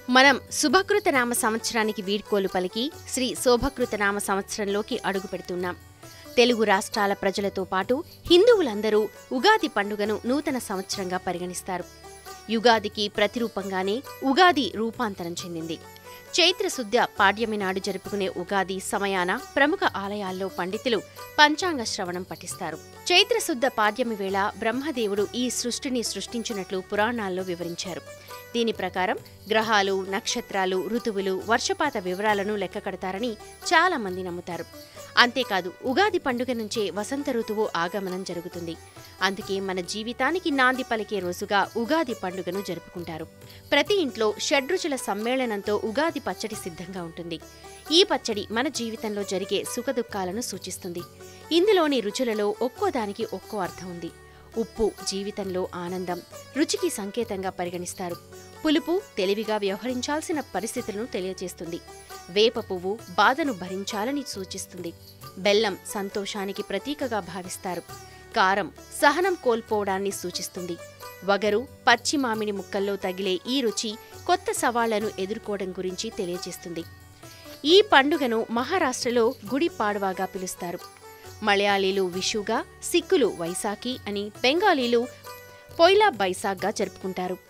మనం శుభకృత నామ సంవత్సరానికి వీడ్కోలు పలికి శ్రీ శోభకృత నామ సంవత్సరంలోకి అడుగు పెడుతున్నాం తెలుగు రాష్ట్రాల ప్రజలతో పాటు హిందువులందరూ ఉగాది పండుగను నూతన సంవత్సరంగా పరిగణిస్తారు యుగాదికి ప్రతిరూపంగానే ఉగాది రూపాంతరం చెందింది చైత్ర శుద్ధ పాడ్యమి నాడు జరుపుకునే ఉగాది సమయాన ప్రముఖ ఆలయాల్లో పండితులు పంచాంగ శ్రవణం పఠిస్తారు చైత్ర శుద్ధ పాడ్యమి వేళ బ్రహ్మదేవుడు ఈ సృష్టిని సృష్టించినట్లు పురాణాల్లో వివరించారు దీని ప్రకారం గ్రహాలు నక్షత్రాలు ఋతువులు వర్షపాత వివరాలను లెక్క కడతారని చాలా మంది నమ్ముతారు అంతేకాదు ఉగాది పండుగ నుంచే వసంత ఋతువు ఆగమనం జరుగుతుంది అందుకే మన జీవితానికి నాంది పలికే రోజుగా ఉగాది పండుగను జరుపుకుంటారు ప్రతి ఇంట్లో షడ్రుచుల సమ్మేళనంతో ఉగాది పచ్చడి సిద్ధంగా ఉంటుంది ఈ పచ్చడి మన జీవితంలో జరిగే సుఖదుఖాలను సూచిస్తుంది ఇందులోని రుచులలో ఒక్కో దానికి ఒక్కో అర్థం ఉంది ఉప్పు జీవితంలో ఆనందం రుచికి సంకేతంగా పరిగణిస్తారు పులుపు తెలివిగా వ్యవహరించాల్సిన పరిస్థితులను తెలియజేస్తుంది వేప పువ్వు బాధను భరించాలని సూచిస్తుంది బెల్లం సంతోషానికి ప్రతీకగా భావిస్తారు కారం సహనం కోల్పోవడాన్ని సూచిస్తుంది వగరు పచ్చి మామిడి ముక్కల్లో తగిలే ఈ రుచి కొత్త సవాళ్లను ఎదుర్కోవడం గురించి తెలియజేస్తుంది ఈ పండుగను మహారాష్ట్రలో గుడి పాడ్వాగా పిలుస్తారు మలయాళీలు విషుగా సిక్కులు వైశాఖి అని బెంగాలీలు పొయిలా బైసాగ్గా జరుపుకుంటారు